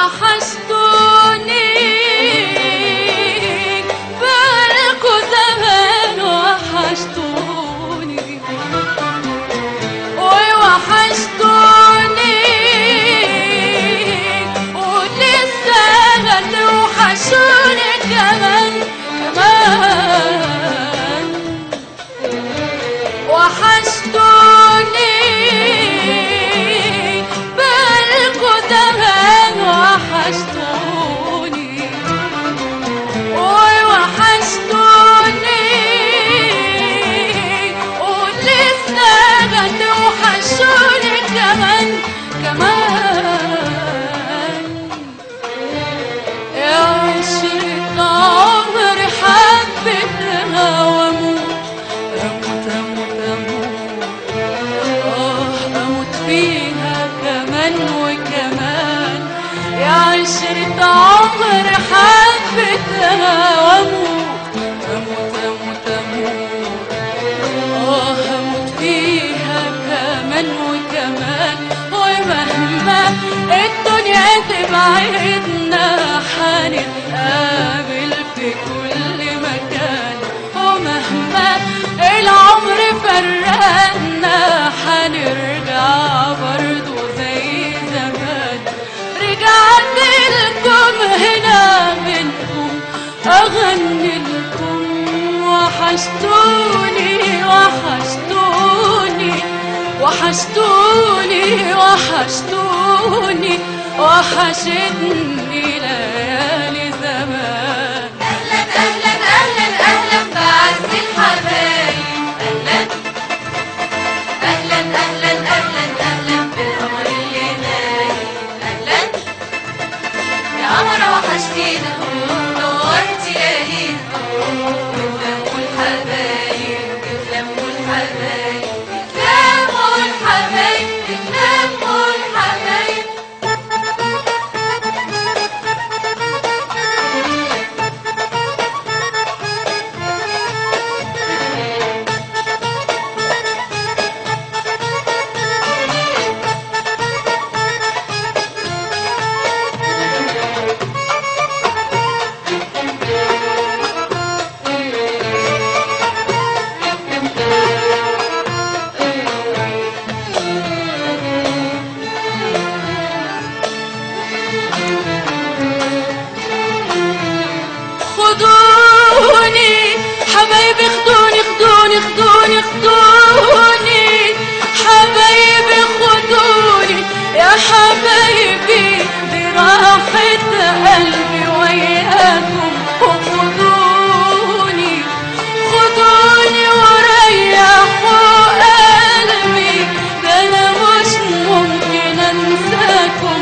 وحشتوني بالكوا زمان وحشتوني ووحشتوني ولسه هتوحشوني كمان كمان وحشتوني بالكوا زمان وحشتوني ووحشتوني ولسه هتوحشوني كمان كمان يا عشرة عمر حبيتها واموت اموت اموت اموت اه اموت فيها كمان وكمان يا عشرة عمر حبيتها واموت اموت اموت اموت اه هموت فيها كمان وكمان ومهما الدنيا تبعدنا هنتقابل في كل مكان ومهما العمر فرقنا هنرجع برضو زي زمان رجعت لكم هنا منكم أغني لكم وحشتوني وحشتوني وحشتوني وحشتوني وحشتني ليالي زمان أهلا أهلا أهلا أهلا بعز الحبايب أهلا أهلا أهلا أهلا أهلا بالقمر اللي نايم أهلا يا قمرة وحشتينا نورتي ليالينا بتلموا الحبايب بتلموا الحبايب بتلموا الحبايب بتلموا الحبايب خدوني حبايبي خدوني خدوني خدوني خدوني حبايبي خدوني يا حبايبي براحة قلبي وياكم وخدوني خدوني وريحوا قلبي ده انا مش ممكن انساكم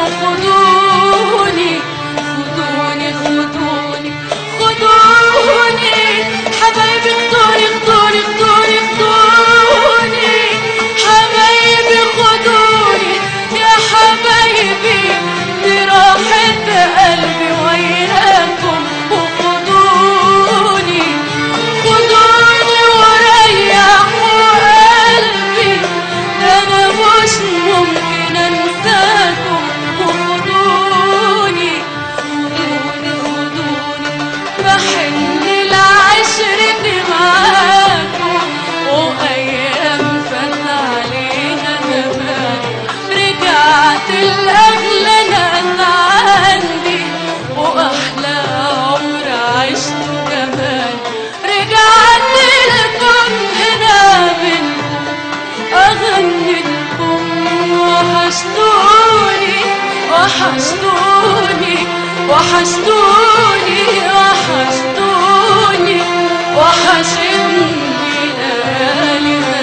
وخدوني خدوني خدوني خدوني حبايبي خدوني خدوني خدوني خدوني حبايبي خدوني يا حبايبي براحة قلبي وياكم وخدوني خدوني وريحوا قلبي ده انا مش ممكن انساكم وخدوني خدوني خدوني بحن العشرة معاكم وأيام فات علينا زمان رجعت الأغلى ناس عندي وأحلى عمر عشته كمان رجعت لكم هنا منكم أغني لكم وحشتوني وحشتوني وحشتوني وحشتوني وحشتني ليالي